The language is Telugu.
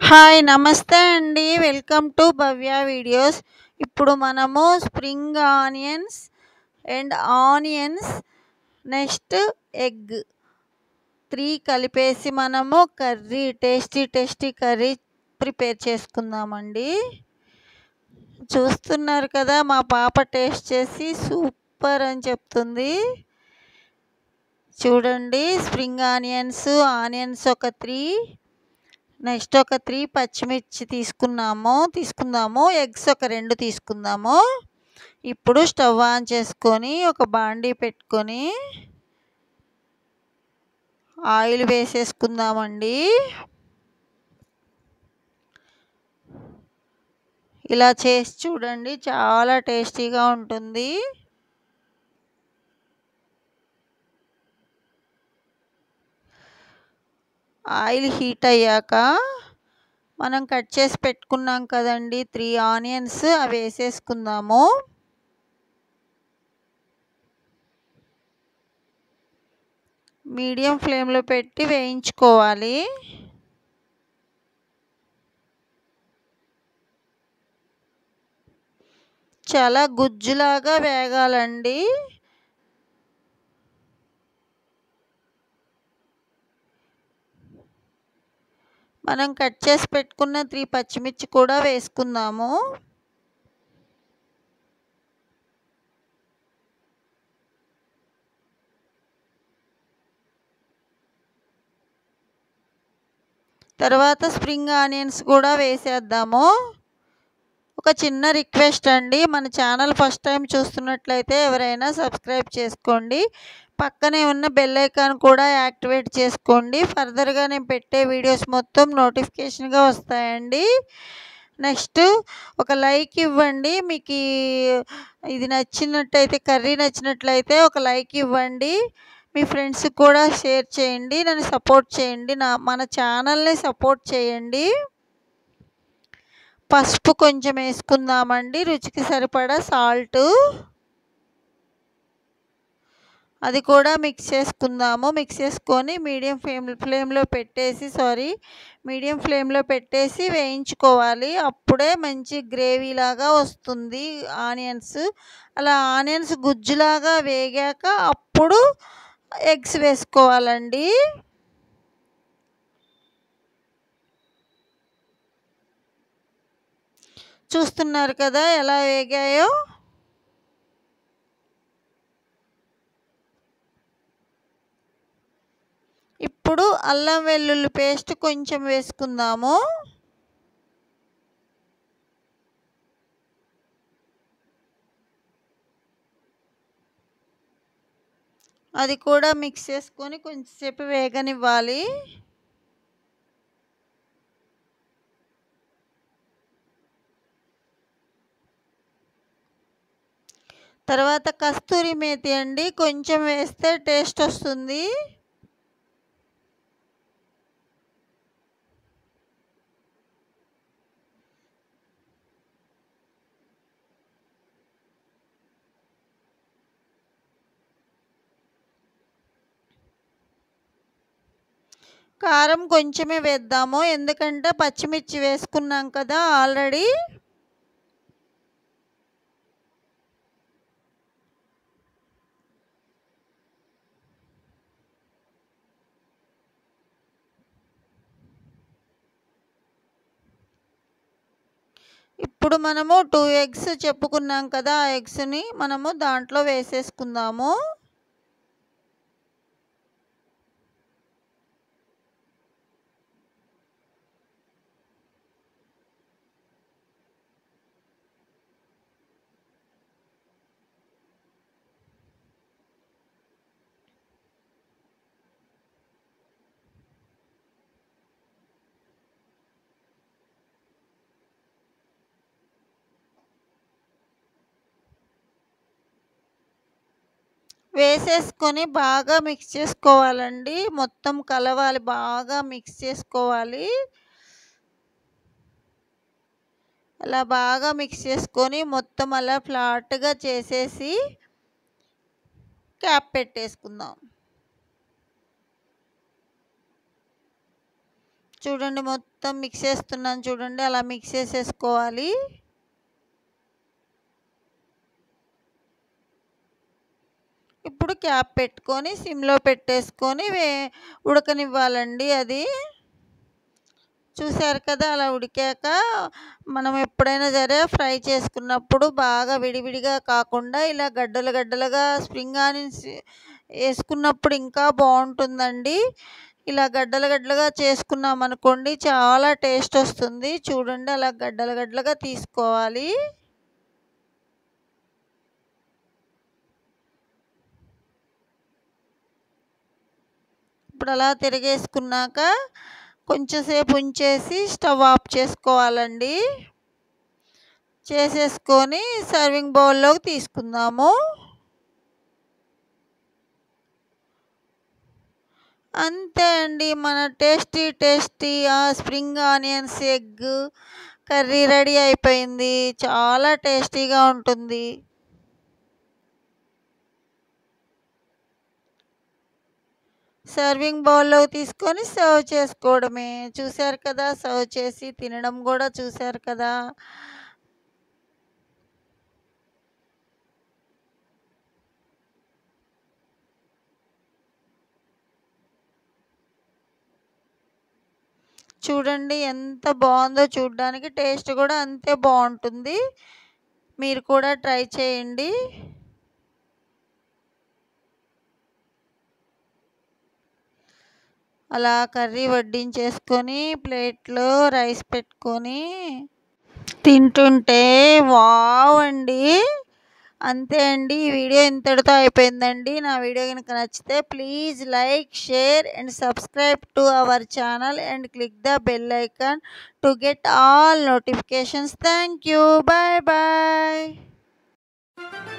హాయ్ నమస్తే అండి వెల్కమ్ టు భవ్య వీడియోస్ ఇప్పుడు మనము spring onions and onions next egg three కలిపేసి మనము curry tasty tasty curry prepare చేసుకుందామండి చూస్తున్నారు కదా మా పాప టేస్ట్ చేసి సూపర్ అని చెప్తుంది చూడండి స్ప్రింగ్ ఆనియన్స్ ఆనియన్స్ ఒక త్రీ నెక్స్ట్ ఒక త్రీ పచ్చిమిర్చి తీసుకున్నాము తీసుకుందాము ఎగ్స్ ఒక రెండు తీసుకుందాము ఇప్పుడు స్టవ్ ఆన్ చేసుకొని ఒక బాండీ పెట్టుకొని ఆయిల్ వేసేసుకుందామండి ఇలా చేసి చూడండి చాలా టేస్టీగా ఉంటుంది ఆయిల్ హీట్ అయ్యాక మనం కట్ చేసి పెట్టుకున్నాం కదండి త్రీ ఆనియన్స్ అవి వేసేసుకుందాము మీడియం ఫ్లేమ్లో పెట్టి వేయించుకోవాలి చాలా గుజ్జులాగా వేగాలండి మనం కట్ చేసి పెట్టుకున్న త్రీ పచ్చిమిర్చి కూడా వేసుకుందాము తర్వాత స్ప్రింగ్ ఆనియన్స్ కూడా వేసేద్దాము ఒక చిన్న రిక్వెస్ట్ అండి మన ఛానల్ ఫస్ట్ టైం చూస్తున్నట్లయితే ఎవరైనా సబ్స్క్రైబ్ చేసుకోండి పక్కనే ఉన్న బెల్ ఐకాన్ కూడా యాక్టివేట్ చేసుకోండి ఫర్దర్గా నేను పెట్టే వీడియోస్ మొత్తం నోటిఫికేషన్గా వస్తాయండి నెక్స్ట్ ఒక లైక్ ఇవ్వండి మీకు ఇది నచ్చినట్టయితే కర్రీ నచ్చినట్లయితే ఒక లైక్ ఇవ్వండి మీ ఫ్రెండ్స్కి కూడా షేర్ చేయండి నన్ను సపోర్ట్ చేయండి నా మన ఛానల్ని సపోర్ట్ చేయండి పసుపు కొంచెం వేసుకుందామండి రుచికి సరిపడా సాల్ట్ అది కూడా మిక్స్ చేసుకుందాము మిక్స్ చేసుకొని మీడియం ఫ్లేమ్ ఫ్లేమ్లో పెట్టేసి సారీ మీడియం ఫ్లేమ్లో పెట్టేసి వేయించుకోవాలి అప్పుడే మంచి గ్రేవీ లాగా వస్తుంది ఆనియన్స్ అలా ఆనియన్స్ గుజ్జులాగా వేగాక అప్పుడు ఎగ్స్ వేసుకోవాలండి చూస్తున్నారు కదా ఎలా వేగాయో ఇప్పుడు అల్లం వెల్లుల్లి పేస్ట్ కొంచెం వేసుకుందాము అది కూడా మిక్స్ చేసుకొని కొంచెంసేపు వేగనివ్వాలి తర్వాత కస్తూరి మేతి అండి కొంచెం వేస్తే టేస్ట్ వస్తుంది కారం కొంచెమే వేద్దాము ఎందుకంటే పచ్చిమిర్చి వేసుకున్నాం కదా ఆల్రెడీ ఇప్పుడు మనము టూ ఎగ్స్ చెప్పుకున్నాం కదా ఆ ఎగ్స్ని మనము దాంట్లో వేసేసుకుందాము వేసేసుకొని బాగా మిక్స్ చేసుకోవాలండి మొత్తం కలవాలి బాగా మిక్స్ చేసుకోవాలి అలా బాగా మిక్స్ చేసుకొని మొత్తం అలా ఫ్లాట్గా చేసేసి క్యాప్ పెట్టేసుకుందాం చూడండి మొత్తం మిక్స్ చేస్తున్నాను చూడండి అలా మిక్స్ చేసేసుకోవాలి ఇప్పుడు క్యాప్ పెట్టుకొని సిమ్లో పెట్టేసుకొని వే ఉడకనివ్వాలండి అది చూశారు కదా అలా ఉడికాక మనం ఎప్పుడైనా సరే ఫ్రై చేసుకున్నప్పుడు బాగా విడివిడిగా కాకుండా ఇలా గడ్డలు గడ్డలుగా స్ప్రింగ్ ఆనియన్స్ వేసుకున్నప్పుడు ఇంకా బాగుంటుందండి ఇలా గడ్డలు గడ్డలుగా చేసుకున్నాం అనుకోండి చాలా టేస్ట్ వస్తుంది చూడండి అలా గడ్డలు గడ్డలుగా తీసుకోవాలి ఇప్పుడు అలా తిరిగేసుకున్నాక కొంచెంసేపు ఉంచేసి స్టవ్ ఆఫ్ చేసుకోవాలండి చేసేసుకొని సర్వింగ్ బౌల్లోకి తీసుకుందాము అంతే అండి మన tasty tasty spring onions egg curry ready అయిపోయింది చాలా టేస్టీగా ఉంటుంది సర్వింగ్ బౌల్లో తీసుకొని సర్వ్ చేసుకోవడమే చూశారు కదా సర్వ్ చేసి తినడం కూడా చూశారు కదా చూడండి ఎంత బాగుందో చూడడానికి టేస్ట్ కూడా అంతే బాగుంటుంది మీరు కూడా ట్రై చేయండి అలా కర్రీ వడ్డించేసుకొని ప్లేట్లో రైస్ పెట్టుకొని తింటుంటే వావ్ అండి అంతే అండి ఈ వీడియో ఇంతటితో అయిపోయిందండి నా వీడియో కనుక నచ్చితే please like share and subscribe to our channel and click the bell icon to get all notifications thank you bye bye